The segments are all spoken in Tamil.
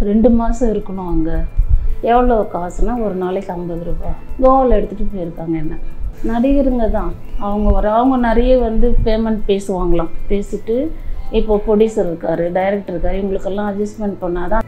ரெண்டு மாதம் இருக்கணும் அங்கே எவ்வளோ காசுனா ஒரு நாளைக்கு ஐம்பது ரூபாய் கோவாவில் எடுத்துகிட்டு போயிருக்காங்க என்ன நடிகருங்க தான் அவங்க வர அவங்க நிறைய வந்து பேமெண்ட் பேசுவாங்களாம் பேசிட்டு இப்போ ப்ரொடியூசர் இருக்காரு டைரக்டர் இருக்காரு இவங்களுக்கெல்லாம் அட்ஜஸ்ட்மெண்ட் பண்ணாதான்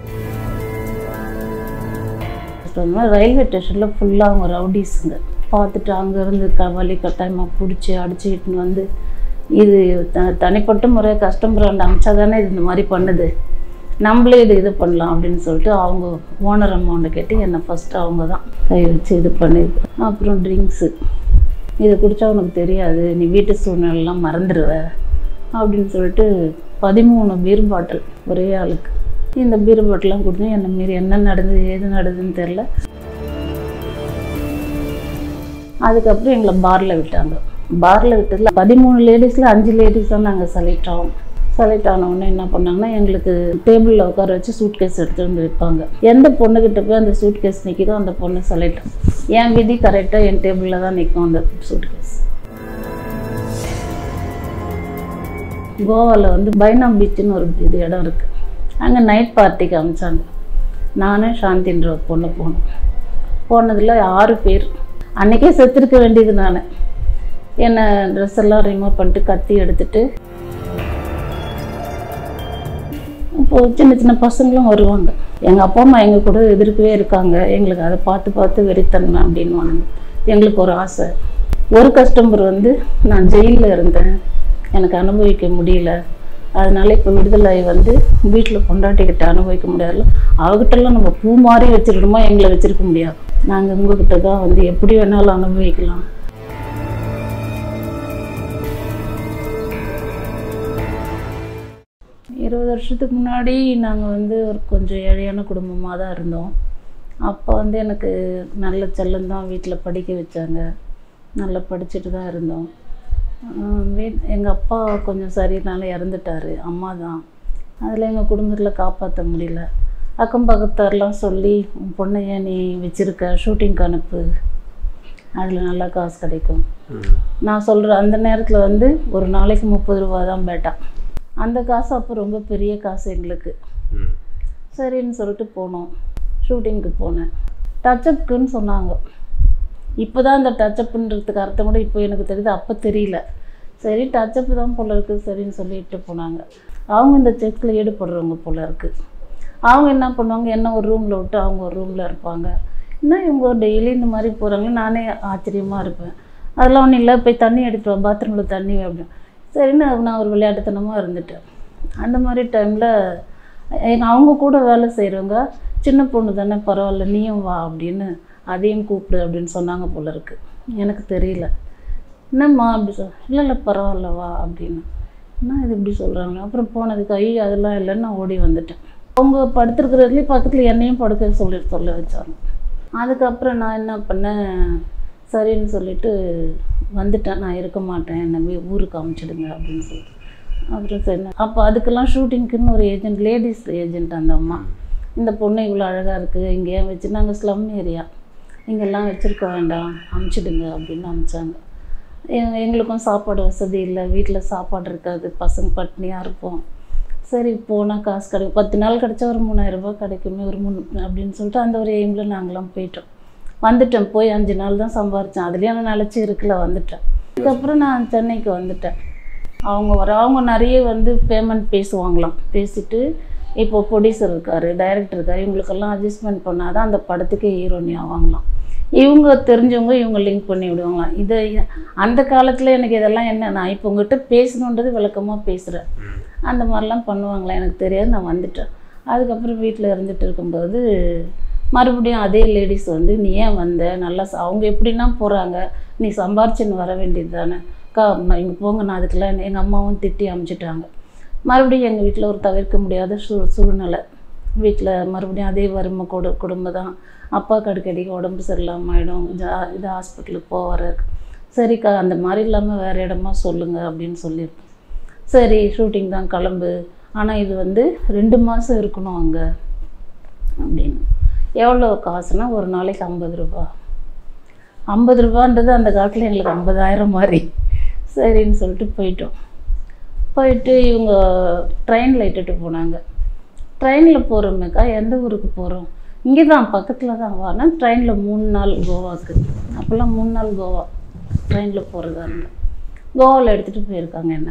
ரயில்வே ஸ்டேஷனில் ஃபுல்லாக அவங்க ரவுடிஸுங்க பார்த்துட்டு அங்கேருந்து க வழி கட்டாயமாக பிடிச்சி அடிச்சுக்கிட்டு வந்து இது த தனிப்பட்ட முறை கஸ்டமர் அந்த அமிச்சா தானே இது இந்த மாதிரி பண்ணுது நம்மளே இது இது பண்ணலாம் அப்படின்னு சொல்லிட்டு அவங்க ஓனர் அமௌண்ட்டை கேட்டு என்னை ஃபஸ்ட்டு அவங்க தான் கை வச்சு இது பண்ணியிருக்கு அப்புறம் ட்ரிங்க்ஸு இதை குடித்தா உனக்கு தெரியாது நீ வீட்டு சூழ்நிலைலாம் மறந்துடுவ அப்படின்னு சொல்லிட்டு பதிமூணு பீர் பாட்டில் ஒரே ஆளுக்கு இந்த பீர் பாட்டிலாம் கொடுத்து என்னை மீறி என்ன நடந்தது ஏது நடந்ததுன்னு தெரில அதுக்கப்புறம் எங்களை பாரில் விட்டாங்க பாரில் விட்டதில் பதிமூணு லேடிஸில் அஞ்சு லேடிஸ் தான் நாங்கள் செலக்ட் ஆகும் செலக்ட் ஆன உடனே என்ன பண்ணாங்கன்னா எங்களுக்கு டேபிளில் உட்கார வச்சு சூட் கேஸ் எடுத்துகிட்டு வந்து வைப்பாங்க எந்த பொண்ணுக்கிட்ட போய் அந்த சூட் கேஸ் நிற்கிதோ அந்த பொண்ணு செலக்ட் என் விதி கரெக்டாக என் டேபிளில் தான் நிற்கும் அந்த சூட் கேஸ் கோவாவில் வந்து பைனா பீச்சுன்னு ஒரு இது இடம் இருக்குது அங்கே நைட் பார்ட்டிக்கு அமிச்சாங்க நானும் சாந்தின்ற ஒரு பொண்ணு போனோம் போனதில் ஆறு பேர் அன்றைக்கே செத்துருக்க வேண்டியது நான் என்னை ட்ரெஸ் எல்லாம் ரிமூவ் பண்ணிட்டு கத்தி எடுத்துட்டு இப்போது சின்ன சின்ன பசங்களும் வருவாங்க எங்கள் அப்பா அம்மா எங்கள் கூட எதிர்க்கவே இருக்காங்க எங்களுக்கு அதை பார்த்து பார்த்து வெறித்தன்மை அப்படின்னு எங்களுக்கு ஒரு ஆசை ஒரு கஸ்டமர் வந்து நான் ஜெயிலில் இருந்தேன் எனக்கு அனுபவிக்க முடியல அதனால இப்போ விடுதலை வந்து வீட்டில் பொண்டாட்டிக்கிட்ட அனுபவிக்க முடியாதுல்ல அவகிட்டலாம் நம்ம பூ மாதிரி வச்சிருக்கணுமா எங்களை வச்சிருக்க முடியாது நாங்கள் உங்ககிட்ட தான் வந்து எப்படி வேணாலும் அனுபவிக்கலாம் இருபது வருஷத்துக்கு முன்னாடி நாங்கள் வந்து ஒரு கொஞ்சம் ஏழையான குடும்பமாக தான் இருந்தோம் அப்போ வந்து எனக்கு நல்ல செல்லம் தான் வீட்டில் படிக்க வச்சாங்க நல்லா படிச்சுட்டு தான் இருந்தோம் வீட் எங்கள் அப்பா கொஞ்சம் சரியினால இறந்துட்டார் அம்மா தான் அதில் எங்கள் குடும்பத்தில் காப்பாற்ற முடியல அக்கம் பக்கத்தாரெலாம் சொல்லி உன் பொண்ணை ஏன் நீ வச்சுருக்க ஷூட்டிங்க்கு அனுப்பு அதில் நல்லா காசு கிடைக்கும் நான் சொல்கிற அந்த நேரத்தில் வந்து ஒரு நாளைக்கு முப்பது ரூபா தான் பேட்டா அந்த காசு அப்போ ரொம்ப பெரிய காசு எங்களுக்கு சரின்னு சொல்லிட்டு போனோம் ஷூட்டிங்க்கு போனேன் டச்சப்புக்குன்னு சொன்னாங்க இப்போ தான் இந்த டச்சப்புன்றதுக்கு அர்த்தம் கூட இப்போ எனக்கு தெரியுது அப்போ தெரியல சரி டச்சப்பு தான் போல இருக்குது சரின்னு சொல்லிட்டு போனாங்க அவங்க இந்த செக்கில் ஈடுபடுறவங்க போல இருக்குது அவங்க என்ன பண்ணுவாங்க என்ன ஒரு ரூமில் விட்டு அவங்க ஒரு ரூமில் இருப்பாங்க என்ன இவங்க டெய்லி இந்த மாதிரி போகிறாங்க நானே ஆச்சரியமாக இருப்பேன் அதெல்லாம் ஒன்றும் இல்லை போய் தண்ணி எடுத்துட்டு வா பாத்ரூமில் தண்ணி அப்படின்னு சரின்னு நான் ஒரு விளையாட்டுத்தனமாக இருந்துட்டேன் அந்த மாதிரி டைமில் எங்கள் அவங்க கூட வேலை செய்கிறவங்க சின்ன பொண்ணு தானே பரவாயில்ல நீயும் வா அப்படின்னு அதையும் கூப்பிடு அப்படின்னு சொன்னாங்க போல இருக்கு எனக்கு தெரியல என்னம்மா அப்படி சொல் இல்லை இல்லை பரவாயில்ல வா அப்படின்னு என்ன இது இப்படி சொல்கிறாங்க அப்புறம் போனதுக்கு ஐயோ அதெல்லாம் இல்லைன்னு நான் ஓடி வந்துட்டேன் அவங்க படுத்துருக்கிறதுலேயும் பக்கத்தில் என்னையும் படுக்க சொல்லி சொல்ல வச்சாங்க அதுக்கப்புறம் நான் என்ன பண்ணேன் சரின்னு சொல்லிட்டு வந்துட்டேன் நான் இருக்க மாட்டேன் என்னை வீ- ஊருக்கு அமுச்சிடுங்க அப்படின்னு சொல்லிட்டு அப்புறம் சரி அப்போ அதுக்கெல்லாம் ஷூட்டிங்க்குன்னு ஒரு ஏஜென்ட் லேடிஸ் ஏஜென்ட் அந்த அம்மா இந்த பொண்ணு இவ்வளோ அழகாக இருக்குது இங்கே ஏன் வச்சு நாங்கள் ஸ்லம் ஏரியா இங்கெல்லாம் வச்சுருக்க வேண்டாம் அமுச்சிடுங்க அப்படின்னு அனுப்பிச்சாங்க எ- எங்களுக்கும் சாப்பாடு வசதி இல்லை வீட்டில் சாப்பாடு இருக்காது பசங்க பட்னியாக இருப்போம் சரி போனால் காசு கிடைக்கும் பத்து நாள் கிடச்சா ஒரு மூணாயிரம் ரூபாய் கிடைக்குமே ஒரு மூணு அப்படின்னு சொல்லிட்டு அந்த ஒரு எய்மில் நாங்களாம் போயிட்டோம் வந்துட்டேன் போய் அஞ்சு நாள் தான் சம்பாரித்தேன் அதுலேயும் நான் நிலச்சி இருக்கல வந்துட்டேன் அதுக்கப்புறம் நான் சென்னைக்கு வந்துட்டேன் அவங்க வர அவங்க நிறைய வந்து பேமெண்ட் பேசுவாங்களாம் பேசிட்டு இப்போ ப்ரொடியூசர் இருக்காரு டைரக்டர் இருக்காரு இவங்களுக்கெல்லாம் அட்ஜஸ்ட்மெண்ட் பண்ணாதான் அந்த படத்துக்கே ஹீரோனி ஆவாங்களாம் இவங்க தெரிஞ்சவங்க இவங்க லிங்க் பண்ணி விடுவாங்களாம் இது அந்த காலத்தில் எனக்கு இதெல்லாம் என்ன நான் இப்போ உங்ககிட்ட பேசணுன்றது விளக்கமாக பேசுகிறேன் அந்த மாதிரிலாம் பண்ணுவாங்களா எனக்கு தெரியாது நான் வந்துட்டேன் அதுக்கப்புறம் வீட்டில் இருந்துட்டு இருக்கும்போது மறுபடியும் அதே லேடிஸ் வந்து நீ ஏன் வந்த நல்லா ச- அவங்க எப்படின்னா போகிறாங்க நீ சம்பாரிச்சுன்னு வர வேண்டியது தானே அக்கா நான் இங்கே போங்க நான் அதுக்கெல்லாம் எங்கள் அம்மாவும் திட்டி அமுச்சிட்டாங்க மறுபடியும் எங்கள் வீட்டில் ஒரு தவிர்க்க முடியாத சூ சூழ்நிலை வீட்டில் மறுபடியும் அதே வறுமை கொடு குடும்பம் தான் அப்பாவுக்கு அடிக்கடி உடம்பு சரியில்லாமல் ஆகிடும் இது ஹாஸ்பிட்டலுக்கு போவார் சரிக்கா அந்த மாதிரி இல்லாமல் வேறு இடமா சொல்லுங்கள் அப்படின்னு சொல்லியிருக்கேன் சரி ஷூட்டிங் தான் கிளம்பு ஆனால் இது வந்து ரெண்டு மாதம் இருக்கணும் அங்கே அப்படின்னு எவ்வளோ காசுனா ஒரு நாளைக்கு ஐம்பது ரூபா ஐம்பது ரூபான்றது அந்த காலத்தில் எங்களுக்கு ஐம்பதாயிரம் மாதிரி சரின்னு சொல்லிட்டு போயிட்டோம் போயிட்டு இவங்க ட்ரெயினில் இட்டுட்டு போனாங்க ட்ரெயினில் போகிறோமேக்கா எந்த ஊருக்கு போகிறோம் இங்கே தான் பக்கத்தில் தான் வானா ட்ரெயினில் மூணு நாள் கோவாக்கு அப்போல்லாம் மூணு நாள் கோவா ட்ரெயினில் போகிறதா இருந்தேன் கோவாவில் எடுத்துகிட்டு போயிருக்காங்க என்ன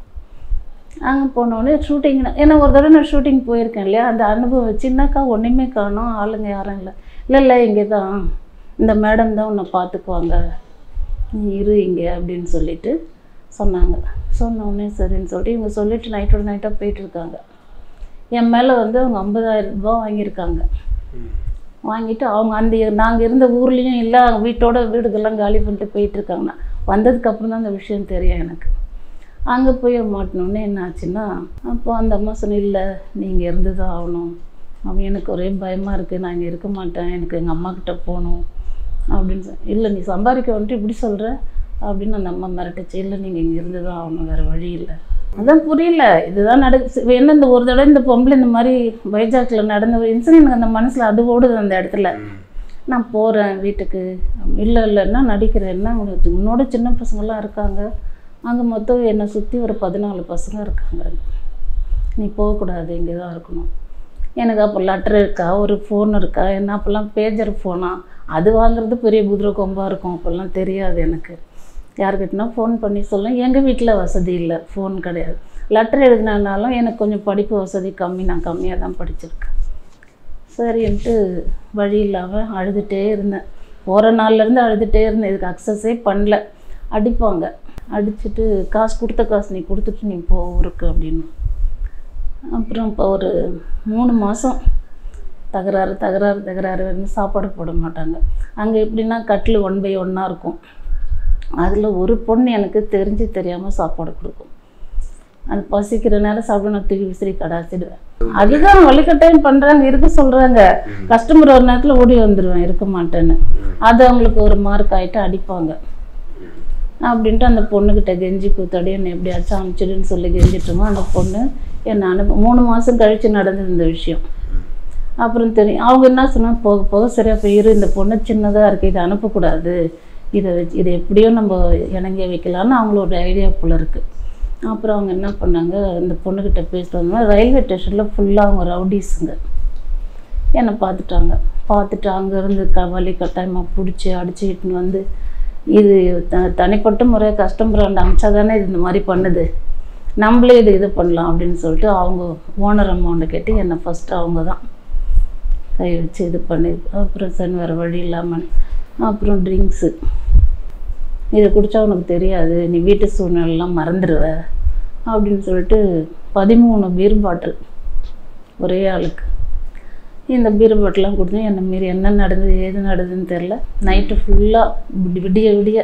அங்கே போனோடனே ஷூட்டிங் ஏன்னா ஒரு தடவை நான் ஷூட்டிங் போயிருக்கேன் இல்லையா அந்த அனுபவம் சின்னக்கா ஒன்றுமே காணோம் ஆளுங்க யாரும் இல்லை இல்லை இல்லை இங்கே தான் இந்த மேடம் தான் உன்னை பார்த்துக்குவாங்க நீ இரு இங்கே அப்படின்னு சொல்லிட்டு சொன்னாங்க சொன்ன உடனே சரின்னு சொல்லிட்டு இவங்க சொல்லிட்டு நைட்டோட நைட்டாக போயிட்டு இருக்காங்க என் மேலே வந்து அவங்க ஐம்பதாயிரம் ரூபாய் வாங்கியிருக்காங்க வாங்கிட்டு அவங்க அந்த நாங்கள் இருந்த ஊர்லேயும் இல்லை அவங்க வீட்டோட வீடுகள்லாம் காலி பண்ணிட்டு போயிட்டு இருக்காங்கண்ணா வந்ததுக்கப்புறம் தான் அந்த விஷயம் தெரியும் எனக்கு அங்கே போய் மாட்டினோடனே என்ன ஆச்சுன்னா அப்போ அந்த அம்மா சொன்ன இல்லை நீங்கள் இருந்து தான் ஆகணும் அப்படி எனக்கு ஒரே பயமாக இருக்குது நான் இங்கே இருக்க மாட்டேன் எனக்கு எங்கள் அம்மா கிட்ட போகணும் அப்படின்னு சொன்னேன் இல்லை நீ சம்பாதிக்க வந்துட்டு இப்படி சொல்கிற அப்படின்னு அந்த அம்மா மிரட்டுச்சு இல்லை நீங்கள் இங்கே இருந்து தான் ஆகணும் வேறு வழி இல்லை அதான் புரியல இதுதான் நடக்கு என்ன இந்த ஒரு தடவை இந்த பொம்பளை இந்த மாதிரி வைஜாக்கில் நடந்த ஒரு இன்சிடென்ட் எனக்கு அந்த மனசில் அது ஓடுது அந்த இடத்துல நான் போகிறேன் வீட்டுக்கு இல்லை இல்லைன்னா நடிக்கிறேன்னா உனக்கு உன்னோட சின்ன பசங்கள்லாம் இருக்காங்க அங்கே மொத்தம் என்னை சுற்றி ஒரு பதினாலு பசங்க இருக்காங்க நீ போகக்கூடாது இங்கே தான் இருக்கணும் எனக்கு அப்போ லெட்டர் இருக்கா ஒரு ஃபோன் இருக்கா என்ன அப்போல்லாம் பேஜர் ஃபோனா அது வாங்குறது பெரிய குதிரை கொம்பாக இருக்கும் அப்போல்லாம் தெரியாது எனக்கு யார்கிட்டனா ஃபோன் பண்ணி சொல்ல எங்கள் வீட்டில் வசதி இல்லை ஃபோன் கிடையாது லெட்டர் எழுதினாலும் எனக்கு கொஞ்சம் படிப்பு வசதி கம்மி நான் கம்மியாக தான் படிச்சிருக்கேன் சரின்ட்டு வழி இல்லாமல் அழுதுகிட்டே இருந்தேன் போகிற நாள்லேருந்து அழுதுகிட்டே இருந்தேன் இதுக்கு அக்சஸே பண்ணல அடிப்பாங்க அடிச்சுட்டு காசு கொடுத்த காசு நீ கொடுத்துட்டு நீ போ ஊருக்கு அப்படின்னு அப்புறம் இப்போ ஒரு மூணு மாதம் தகராறு தகராறு தகராறு வந்து சாப்பாடு போட மாட்டாங்க அங்கே எப்படின்னா கட்டில் ஒன் பை ஒன்னாக இருக்கும் அதில் ஒரு பொண்ணு எனக்கு தெரிஞ்சு தெரியாமல் சாப்பாடு கொடுக்கும் அது பசிக்கிற நேரம் சாப்பிட நான் தூக்கி விசிறி கடாச்சிடுவேன் அதுதான் வழிகட்டாயம் பண்ணுறாங்க இருக்க சொல்கிறாங்க கஸ்டமர் ஒரு நேரத்தில் ஓடி வந்துடுவேன் இருக்க மாட்டேன்னு அது அவங்களுக்கு ஒரு மார்க் ஆகிட்டு அடிப்பாங்க அப்படின்ட்டு அந்த பொண்ணுக்கிட்ட கெஞ்சி கூத்தாடி என்னை எப்படியாச்சும் அனுப்பிச்சிடுன்னு சொல்லி கெஞ்சிட்டோமோ அந்த பொண்ணு என்னை அனுப்ப மூணு மாதம் கழித்து நடந்தது இந்த விஷயம் அப்புறம் தெரியும் அவங்க என்ன சொன்னால் போக போக சரியா போய் இரு இந்த பொண்ணு சின்னதாக இருக்குது இதை அனுப்பக்கூடாது இதை வச்சு இதை எப்படியோ நம்ம இணங்க வைக்கலான்னு அவங்களோட ஐடியா போல இருக்குது அப்புறம் அவங்க என்ன பண்ணாங்க இந்த பொண்ணுக்கிட்ட பேசிட்டு வந்தோம்னா ரயில்வே ஸ்டேஷனில் ஃபுல்லாக அவங்க ரவுடிஸுங்க என்னை பார்த்துட்டாங்க பார்த்துட்டு அங்கேருந்து க வழி கட்டாயமாக பிடிச்சி அடிச்சுக்கிட்டுன்னு வந்து இது த தனிப்பட்ட முறை கஸ்டமர் அந்த அமிச்சா தானே இது இந்த மாதிரி பண்ணுது நம்மளே இது இது பண்ணலாம் அப்படின்னு சொல்லிட்டு அவங்க ஓனர் அமௌண்ட்டை கேட்டு என்னை ஃபஸ்ட்டு அவங்க தான் கை வச்சு இது பண்ணி அப்புறம் சரி வேறு வழி இல்லாமல் அப்புறம் ட்ரிங்க்ஸு இதை குடித்தா உனக்கு தெரியாது நீ வீட்டு சூழ்நிலைலாம் மறந்துடுவ அப்படின்னு சொல்லிட்டு பதிமூணு பீர் பாட்டில் ஒரே ஆளுக்கு இந்த பீர் பாட்டிலாம் கொடுத்து என்னை மீறி என்ன நடந்தது ஏது நடந்ததுன்னு தெரில நைட்டு ஃபுல்லாக விடிய விடிய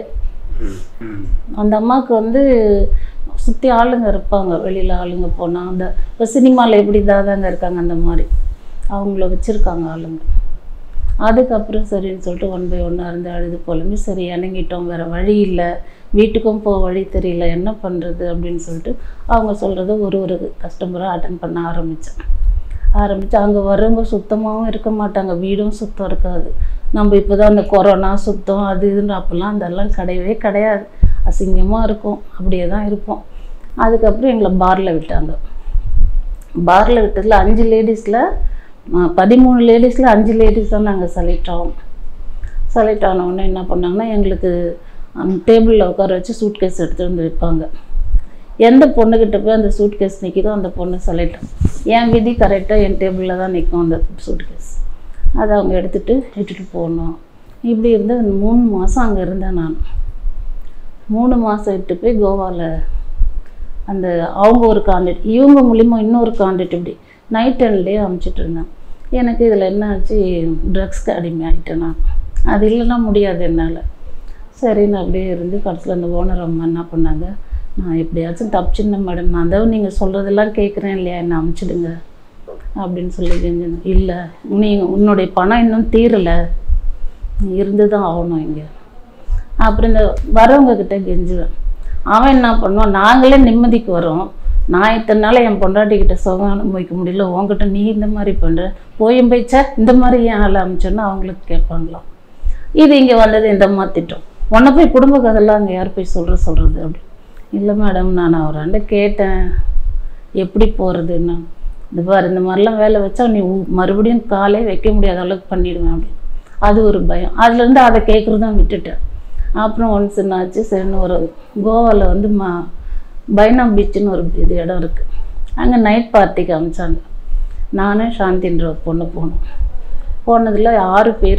அந்த அம்மாவுக்கு வந்து சுற்றி ஆளுங்க இருப்பாங்க வெளியில் ஆளுங்க போனால் அந்த இப்போ சினிமாவில் எப்படி தாதாங்க இருக்காங்க அந்த மாதிரி அவங்கள வச்சுருக்காங்க ஆளுங்க அதுக்கப்புறம் சரின்னு சொல்லிட்டு ஒன் பை ஒன்னாக இருந்து அழுது புலம்பி சரி இணங்கிட்டோம் வேறு வழி இல்லை வீட்டுக்கும் போக வழி தெரியல என்ன பண்ணுறது அப்படின்னு சொல்லிட்டு அவங்க சொல்கிறத ஒரு ஒரு கஸ்டமராக அட்டன் பண்ண ஆரம்பித்தேன் ஆரம்பித்து அங்கே வரவங்க சுத்தமாகவும் இருக்க மாட்டாங்க வீடும் சுத்தம் இருக்காது நம்ம இப்போ தான் அந்த கொரோனா சுத்தம் அது இதுன்னு அப்போல்லாம் அதெல்லாம் கிடையவே கிடையாது அசிங்கமாக இருக்கும் அப்படியே தான் இருப்போம் அதுக்கப்புறம் எங்களை பாரில் விட்டாங்க பாரில் விட்டதில் அஞ்சு லேடிஸில் பதிமூணு லேடிஸில் அஞ்சு லேடிஸ் தான் நாங்கள் செலக்ட் ஆகும் செலக்ட் ஆன உடனே என்ன பண்ணாங்கன்னா எங்களுக்கு டேபிளில் உட்கார வச்சு சூட் கேஸ் எடுத்துகிட்டு வந்து வைப்பாங்க எந்த பொண்ணுக்கிட்ட போய் அந்த சூட் கேஸ் நிற்கிதோ அந்த பொண்ணு செலக்ட் என் விதி கரெக்டாக என் டேபிளில் தான் நிற்கும் அந்த சூட் கேஸ் அதை அவங்க எடுத்துகிட்டு இட்டுட்டு போகணும் இப்படி இருந்து அந்த மூணு மாதம் அங்கே இருந்தேன் நான் மூணு மாதம் இட்டு போய் கோவாவில் அந்த அவங்க ஒரு காண்டக்ட் இவங்க மூலிமா இன்னொரு காண்டக்ட் இப்படி நைட் அண்ட்லேயே அமுச்சிட்டு இருந்தேன் எனக்கு இதில் என்ன ஆச்சு ட்ரக்ஸ்க்கு அடிமை ஆகிட்டேன் நான் அது இல்லைன்னா முடியாது என்னால் சரின்னு அப்படியே இருந்து கடைசியில் அந்த ஓனர் அம்மா என்ன பண்ணாங்க நான் எப்படியாச்சும் தப்பிச்சிருந்த மேடம் நான் தான் நீங்கள் சொல்கிறதெல்லாம் கேட்குறேன் இல்லையா என்னை அமுச்சிடுங்க அப்படின்னு சொல்லி கெஞ்சினேன் இல்லை நீ உன்னுடைய பணம் இன்னும் தீரலை நீ இருந்து தான் ஆகணும் இங்கே அப்புறம் இந்த வரவங்க கிட்ட கெஞ்சுவேன் அவன் என்ன பண்ணுவான் நாங்களே நிம்மதிக்கு வரோம் நான் இத்தனை நாள் என் பொண்டாட்டி கிட்ட சுகம் அனுபவிக்க முடியல உன்கிட்ட நீ இந்த மாதிரி பண்ணுற போயும் போய்ச்சா இந்த மாதிரி ஏன் ஆள் அமைச்சோன்னா அவங்களுக்கு கேட்பாங்களாம் இது இங்கே வந்தது இந்த மாதிரி திட்டம் உன்னை போய் குடும்ப கதைலாம் அங்கே யார் போய் சொல்கிற சொல்கிறது அப்படி இல்லை மேடம் நான் அவராண்ட கேட்டேன் எப்படி போகிறதுன்னு இது பாரு இந்த மாதிரிலாம் வேலை வச்சா நீ உ- மறுபடியும் காலே வைக்க முடியாத அளவுக்கு பண்ணிடுவேன் அப்படின்னு அது ஒரு பயம் அதுலேருந்து அதை கேட்குறதும் விட்டுட்டேன் அப்புறம் ஒன்ஸ் என்னாச்சு சரின்னு ஒரு கோவாவில் வந்து மா பைனா பீச்சுன்னு ஒரு இது இடம் இருக்குது அங்கே நைட் பார்ட்டிக்கு அமிச்சாங்க நானும் சாந்தின்ற ஒரு பொண்ணு போனோம் போனதில் ஆறு பேர்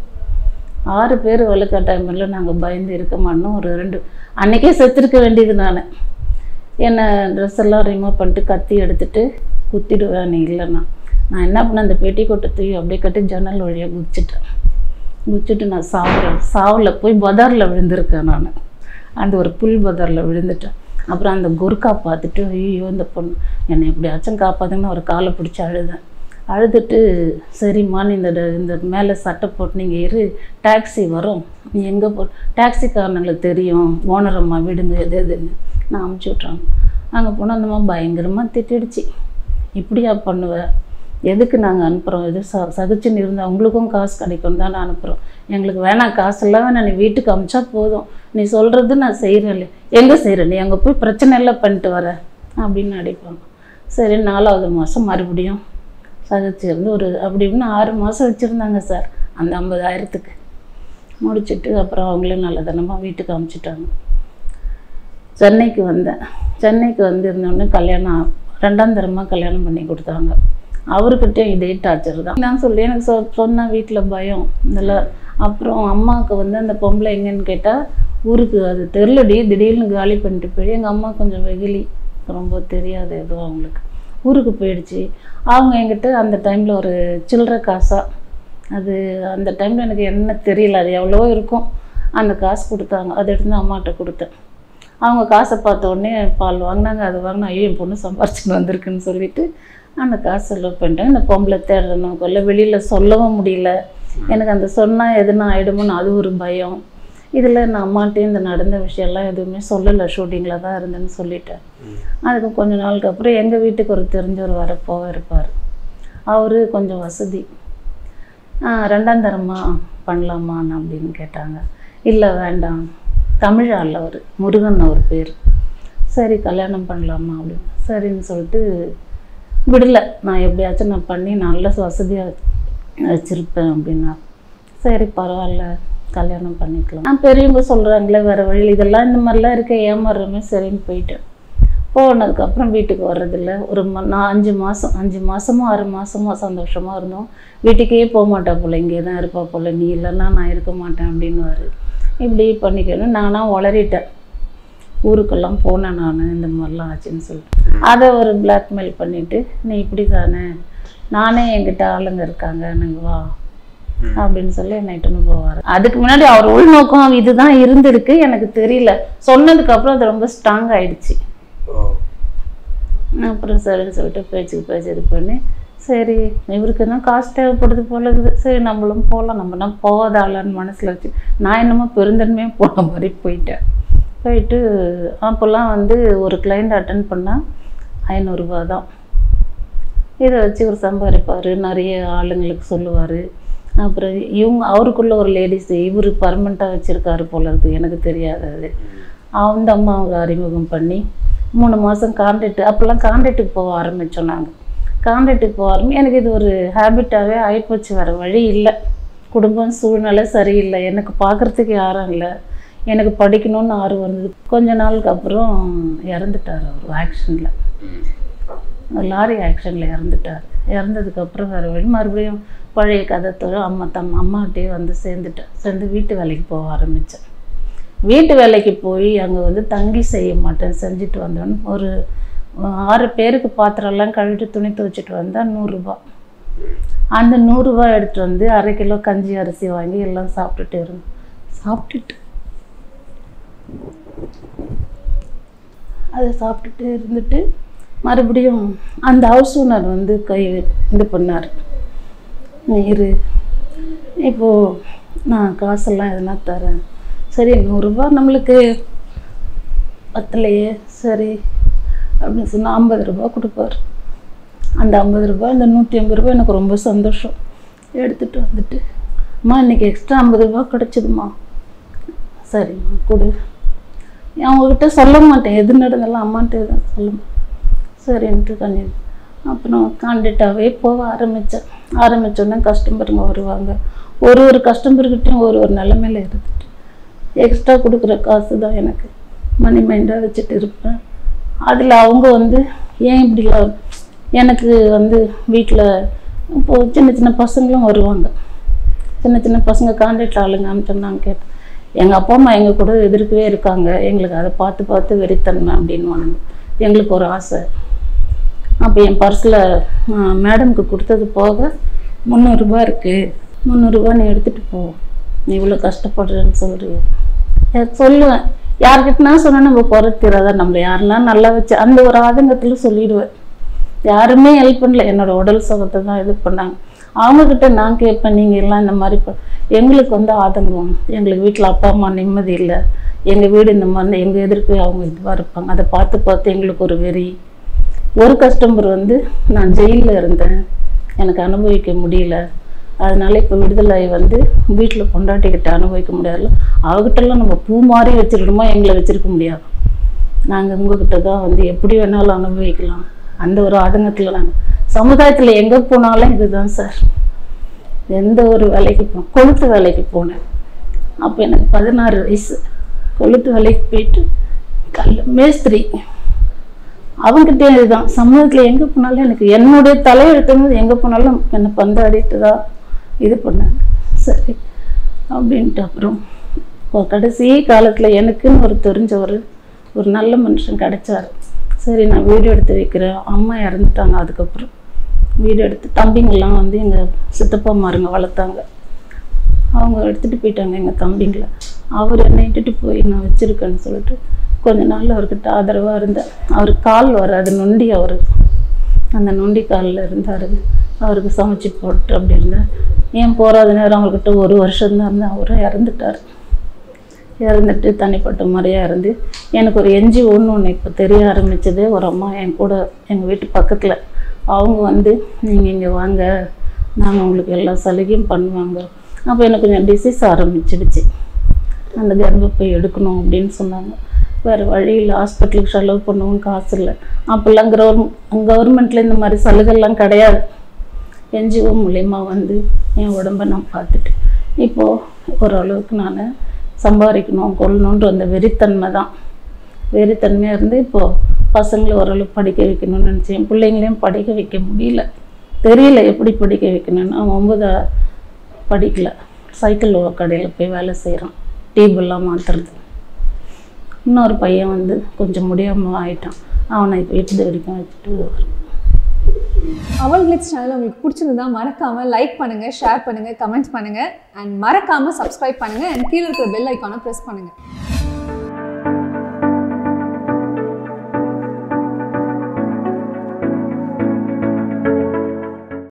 ஆறு பேர் வலுக்கட்டாயமில்ல நாங்கள் பயந்து இருக்க மாட்டோம் ஒரு ரெண்டு அன்றைக்கே செத்துருக்க வேண்டியது நான் என்னை ட்ரெஸ் எல்லாம் ரிமூவ் பண்ணிட்டு கத்தி எடுத்துட்டு குத்திடுவேன் நீ இல்லைன்னா நான் என்ன பண்ணேன் அந்த பெட்டி கொட்டை தூக்கி அப்படியே கட்டி ஜன்னல் வழியாக குதிச்சிட்டேன் குதிச்சுட்டு நான் சாவில் சாவில் போய் பதாரில் விழுந்திருக்கேன் நான் அந்த ஒரு புல் பதாரில் விழுந்துட்டேன் அப்புறம் அந்த குர்கா பார்த்துட்டு ஐயோ இந்த பொண்ணு என்னை எப்படியாச்சும் காப்பாத்துங்கன்னு ஒரு காலை பிடிச்சி அழுதேன் அழுதுட்டு சரிம்மா நீ இந்த ட- இந்த மேலே சட்டை போட்டு நீங்கள் இரு டாக்ஸி வரும் நீ எங்கே போ டாக்ஸிக்காரனுங்களுக்கு தெரியும் ஓனர் அம்மா விடுங்க எது எதுன்னு நான் அமுச்சு விட்றாங்க அங்கே போனால் அந்த அம்மா பயங்கரமாக திட்டிடுச்சு இப்படியா பண்ணுவேன் எதுக்கு நாங்கள் அனுப்புகிறோம் எது ச சகிச்சுன்னு இருந்தால் உங்களுக்கும் காசு கிடைக்கும் தானே அனுப்புகிறோம் எங்களுக்கு வேணாம் காசெல்லாம் வேணாம் நீ வீட்டுக்கு அமிச்சா போதும் நீ சொல்கிறது நான் செய்கிறேன் எங்கே செய்கிறேன் நீ அங்கே போய் பிரச்சனை எல்லாம் பண்ணிட்டு வர அப்படின்னு அடிப்பாங்க சரி நாலாவது மாதம் மறுபடியும் சகிச்சு இருந்து ஒரு அப்படி இப்படின்னு ஆறு மாதம் வச்சுருந்தாங்க சார் அந்த ஐம்பதாயிரத்துக்கு முடிச்சிட்டு அப்புறம் அவங்களே நல்லதனமாக வீட்டுக்கு அமுச்சிட்டாங்க சென்னைக்கு வந்தேன் சென்னைக்கு வந்து இருந்தோடனே கல்யாணம் ரெண்டாம் தரமாக கல்யாணம் பண்ணி கொடுத்தாங்க அவர்கிட்டயும் இதே டார்ச்சர் தான் நான் சொல்லி எனக்கு சொ சொன்ன வீட்டில் பயம் இதில் அப்புறம் அம்மாவுக்கு வந்து அந்த பொம்பளை எங்கன்னு கேட்டால் ஊருக்கு அது தெரிலடி திடீர்னு காலி பண்ணிட்டு போய் எங்கள் அம்மா கொஞ்சம் வெகுலி ரொம்ப தெரியாது எதுவும் அவங்களுக்கு ஊருக்கு போயிடுச்சு அவங்க என்கிட்ட அந்த டைமில் ஒரு சில்லற காசா அது அந்த டைமில் எனக்கு என்ன தெரியல அது எவ்வளவோ இருக்கும் அந்த காசு கொடுத்தாங்க அதை எடுத்து அம்மாட்ட கொடுத்தேன் அவங்க காசை பார்த்த உடனே பால் வாங்கினாங்க அது வாங்கினா ஐயோ என் பொண்ணு சம்பாரிச்சுன்னு வந்திருக்குன்னு சொல்லிட்டு அந்த காசு செலவு பண்ணிட்டேன் இந்த பொம்பளை தேடணும் கொல்ல வெளியில் சொல்லவும் முடியல எனக்கு அந்த சொன்னால் எதுனா ஆகிடுமோன்னு அது ஒரு பயம் இதில் நான் அம்மாட்டையும் இந்த நடந்த விஷயம்லாம் எதுவுமே சொல்லலை ஷூட்டிங்கில் தான் இருந்தேன்னு சொல்லிட்டேன் அதுக்கு கொஞ்ச நாளுக்கு அப்புறம் எங்கள் வீட்டுக்கு ஒரு தெரிஞ்சவர் வர போக இருப்பார் அவர் கொஞ்சம் வசதி ஆ, ரெண்டாம் தரமா பண்ணலாமா அப்படின்னு கேட்டாங்க இல்லை வேண்டாம் தமிழ் ஆள் அவர் முருகன் அவர் பேர் சரி கல்யாணம் பண்ணலாமா அப்படின்னு சரின்னு சொல்லிட்டு விடல நான் எப்படியாச்சும் நான் பண்ணி நல்ல வசதியாக வச்சுருப்பேன் அப்படின்னா சரி பரவாயில்ல கல்யாணம் பண்ணிக்கலாம் நான் பெரியவங்க சொல்கிறாங்களே வேறு வழியில் இதெல்லாம் இந்த மாதிரிலாம் இருக்க ஏமாறுறமே சரின்னு போயிட்டேன் போனதுக்கப்புறம் வீட்டுக்கு வர்றதில்ல ஒரு ம நான் அஞ்சு மாதம் அஞ்சு மாதமோ ஆறு மாதமோ சந்தோஷமாக இருந்தோம் வீட்டுக்கே போக மாட்டா போல இங்கே தான் இருப்பா போல நீ இல்லைன்னா நான் இருக்க மாட்டேன் அப்படின்னுவாரு இப்படி பண்ணிக்கணும் நானாக உளறிட்டேன் ஊருக்கெல்லாம் போனேன் நான் இந்த மாதிரிலாம் ஆச்சுன்னு சொல்லிட்டு அதை ஒரு blackmail பண்ணிவிட்டு நீ இப்படி தானே நானே என்கிட்ட ஆளுங்க இருக்காங்க நீங்க வா அப்படின்னு சொல்லி என்னை இட்டுன்னு போவார் அதுக்கு முன்னாடி அவர் உள்நோக்கம் இதுதான் இருந்திருக்கு எனக்கு தெரியல சொன்னதுக்கு அப்புறம் அது ரொம்ப ஸ்ட்ராங் ஆயிடுச்சு ஓ அப்புறம் சரின்னு சொல்லிட்டு பேச்சுக்கு பேச்சு இது பண்ணி சரி இவருக்கு தான் காசு தேவைப்படுது போல இருக்குது சரி நம்மளும் போகலாம் நம்மனா போகாத ஆளான்னு மனசில் வச்சு நான் என்னமோ பெருந்தன்மையாக போன மாதிரி போயிட்டேன் போயிட்டு அப்போல்லாம் வந்து ஒரு கிளைண்ட் அட்டன் பண்ணால் ஐநூறுரூவா தான் இதை வச்சு ஒரு சம்பாதிப்பார் நிறைய ஆளுங்களுக்கு சொல்லுவார் அப்புறம் இவங்க அவருக்குள்ள ஒரு லேடிஸ் இவர் பர்மனெண்ட்டாக வச்சுருக்காரு போல இருக்கு எனக்கு தெரியாது அது அந்த அம்மாவை அறிமுகம் பண்ணி மூணு மாதம் கான்ட்ராக்ட் அப்போல்லாம் கான்ட்ராக்ட்டுக்கு போக ஆரம்பித்தோம் நாங்கள் கான்ட்ராக்ட்டுக்கு போக ஆரம்பி எனக்கு இது ஒரு ஹேபிட்டாகவே ஆகிப்போச்சு வேறு வழி இல்லை குடும்பம் சூழ்நிலை சரியில்லை எனக்கு பார்க்குறதுக்கு யாரும் இல்லை எனக்கு படிக்கணும்னு ஆர்வம் இருந்தது கொஞ்ச நாளுக்கு அப்புறம் இறந்துட்டார் அவர் ஆக்ஷனில் ம் லாரி ஆக்ஷனில் இறந்துட்டார் இறந்ததுக்கப்புறம் வேறு வழி மறுபடியும் பழைய கதை தொழில் அம்மா தம் அம்மாகிட்டே வந்து சேர்ந்துட்டேன் சேர்ந்து வீட்டு வேலைக்கு போக ஆரம்பித்தேன் வீட்டு வேலைக்கு போய் அங்கே வந்து தங்கி செய்ய மாட்டேன் செஞ்சுட்டு வந்தோன்னு ஒரு ஆறு பேருக்கு பாத்திரம்லாம் கழுவிட்டு துணி துவைச்சிட்டு வந்தால் நூறுரூபா அந்த நூறுரூவா எடுத்துகிட்டு வந்து அரை கிலோ கஞ்சி அரிசி வாங்கி எல்லாம் சாப்பிட்டுட்டு இருந்தோம் சாப்பிட்டுட்டு அதை சாப்பிட்டுட்டு இருந்துட்டு மறுபடியும் அந்த ஹவுஸ் ஓனர் வந்து கை இது பண்ணார் நீ இரு இப்போது நான் காசெல்லாம் எதுனா தரேன் சரி நூறுரூபா நம்மளுக்கு பத்தலையே சரி அப்படின்னு சொன்னால் ஐம்பது ரூபா கொடுப்பார் அந்த ஐம்பது ரூபாய் இந்த நூற்றி ஐம்பது ரூபாய் எனக்கு ரொம்ப சந்தோஷம் எடுத்துகிட்டு வந்துட்டு அம்மா இன்னைக்கு எக்ஸ்ட்ரா ஐம்பது ரூபா கிடச்சிதும்மா சரிம்மா கொடு அவங்கக்கிட்ட சொல்ல மாட்டேன் எது நடந்தாலும் அம்மாட்ட எதுவும் சொல்ல மாட்டேன் சரின்ட்டு கண்ணி அப்புறம் கான்டாக்டாகவே போக ஆரம்பித்தேன் ஆரம்பித்தோன்னே கஸ்டமருங்க வருவாங்க ஒரு ஒரு கஸ்டமர்கிட்டையும் ஒரு ஒரு நிலமையில இருந்துட்டு எக்ஸ்ட்ரா கொடுக்குற காசு தான் எனக்கு மணி மைண்டாக வச்சுட்டு இருப்பேன் அதில் அவங்க வந்து ஏன் இப்படிலாம் எனக்கு வந்து வீட்டில் இப்போது சின்ன சின்ன பசங்களும் வருவாங்க சின்ன சின்ன பசங்க கான்டாக்ட் ஆளுங்க அனுப்பிச்சோம் நான் கேட்டேன் எங்கள் அப்பா அம்மா எங்கள் கூட எதிர்க்கவே இருக்காங்க எங்களுக்கு அதை பார்த்து பார்த்து வெறித்தன்மை அப்படின்னு எங்களுக்கு ஒரு ஆசை அப்போ என் பர்ஸில் மேடம்க்கு கொடுத்தது போக முந்நூறுரூபா இருக்குது முந்நூறுரூபா நீ எடுத்துகிட்டு போ நீ இவ்வளோ கஷ்டப்படுறேன்னு சொல்றியே ஏ, சொல்லுவேன் யார்கிட்டனா சொன்னால் நம்ம குறைத்திராதா நம்மளை யாருன்னா நல்லா வச்சு அந்த ஒரு ஆதங்கத்தில் சொல்லிடுவேன் யாருமே ஹெல்ப் பண்ணல என்னோட உடல் சுகத்தை தான் இது பண்ணாங்க அவங்கக்கிட்ட நான் கேட்பேன் நீங்கள் எல்லாம் இந்த மாதிரி ப- எங்களுக்கு வந்து ஆதங்கம் எங்களுக்கு வீட்டில் அப்பா அம்மா நிம்மதி இல்லை எங்கள் வீடு இந்த மாதிரி எங்கள் எதிர்ப்பு அவங்க இதுவாக இருப்பாங்க அதை பார்த்து பார்த்து எங்களுக்கு ஒரு வெறி ஒரு கஸ்டமர் வந்து நான் ஜெயிலில் இருந்தேன் எனக்கு அனுபவிக்க முடியல அதனால இப்போ விடுதலை வந்து வீட்டில் பொண்டாட்டிக்கிட்ட அனுபவிக்க முடியாதுல்ல அவகிட்டலாம் நம்ம பூ மாதிரி வச்சிருக்கணுமா எங்களை வச்சிருக்க முடியாது நாங்கள் உங்ககிட்ட தான் வந்து எப்படி வேணாலும் அனுபவிக்கலாம் அந்த ஒரு ஆதங்கத்தில் நாங்கள் சமுதாயத்தில் எங்கே போனாலும் இதுதான் சார் எந்த ஒரு வேலைக்கு போனோம் கொளுத்து வேலைக்கு போனேன் அப்போ எனக்கு பதினாறு வயசு கொளுத்து வேலைக்கு போயிட்டு கல் மேஸ்திரி அவங்ககிட்டே இதுதான் சமூகத்தில் எங்கே போனாலும் எனக்கு என்னுடைய தலையெழுத்துனது எங்கே போனாலும் என்னை பந்தாடிட்டு தான் இது பண்ணாங்க சரி அப்படின்ட்டு அப்புறம் ஒரு கடைசி காலத்தில் எனக்குன்னு ஒரு தெரிஞ்ச ஒரு ஒரு நல்ல மனுஷன் கிடைச்சாரு சரி நான் வீடியோ எடுத்து வைக்கிறேன் அம்மா இறந்துட்டாங்க அதுக்கப்புறம் வீடியோ எடுத்து தம்பிங்கெல்லாம் வந்து எங்கள் சித்தப்பா மாருங்க வளர்த்தாங்க அவங்க எடுத்துகிட்டு போயிட்டாங்க எங்கள் தம்பிங்களை அவர் என்னை இட்டுட்டு போய் நான் வச்சுருக்கேன்னு சொல்லிட்டு கொஞ்ச நாள் அவர்கிட்ட ஆதரவாக இருந்தேன் அவர் கால் வராது நொண்டி அவர் அந்த நொண்டி காலில் இருந்தார் அவருக்கு சமைச்சு போட்டு அப்படி இருந்தேன் ஏன் போகாத நேரம் அவர்கிட்ட ஒரு வருஷம்தான் இருந்தேன் அவரும் இறந்துட்டார் இறந்துட்டு தனிப்பட்ட முறையாக இருந்து எனக்கு ஒரு என்ஜி ஒன்று ஒன்று இப்போ தெரிய ஆரம்பிச்சது ஒரு அம்மா என் கூட எங்கள் வீட்டு பக்கத்தில் அவங்க வந்து நீங்கள் இங்கே வாங்க நாங்கள் உங்களுக்கு எல்லா சலுகையும் பண்ணுவாங்க அப்போ எனக்கு கொஞ்சம் டிசீஸ் ஆரம்பிச்சிடுச்சு அந்த கர்ப்பப்பை எடுக்கணும் அப்படின்னு சொன்னாங்க வேறு வழி இல்லை ஹாஸ்பிட்டலுக்கு செலவு பண்ணவும் காசு இல்லை அப்போல்லாம் கவர்மெண்ட் கவர்மெண்ட்டில் இந்த மாதிரி சலுகைலாம் கிடையாது என்ஜிஓ மூலயமா வந்து என் உடம்ப நான் பார்த்துட்டு இப்போது ஓரளவுக்கு நான் சம்பாதிக்கணும் கொள்ளணுன்ற அந்த வெறித்தன்மை தான் வெறித்தன்மையாக இருந்து இப்போது பசங்களை ஓரளவு படிக்க வைக்கணும்னு நினச்சேன் பிள்ளைங்களையும் படிக்க வைக்க முடியல தெரியல எப்படி படிக்க வைக்கணும்னு அவன் ஒன்பதா படிக்கல சைக்கிள் கடையில் போய் வேலை செய்கிறான் டீபெல்லாம் மாற்றுறது இன்னொரு பையன் வந்து கொஞ்சம் முடியாமல் ஆயிட்டான் அவனை இப்போ எட்டு வரைக்கும் வச்சுட்டு வரோம் அவள் கிளிக்ஸ் சேனல் உங்களுக்கு பிடிச்சிருந்தா மறக்காம லைக் பண்ணுங்க ஷேர் பண்ணுங்க கமெண்ட் பண்ணுங்க அண்ட் மறக்காம சப்ஸ்கிரைப் பண்ணுங்க அண்ட் கீழே இருக்கிற பெல் ஐக்கானை ப்ரெஸ் பண்ணுங்க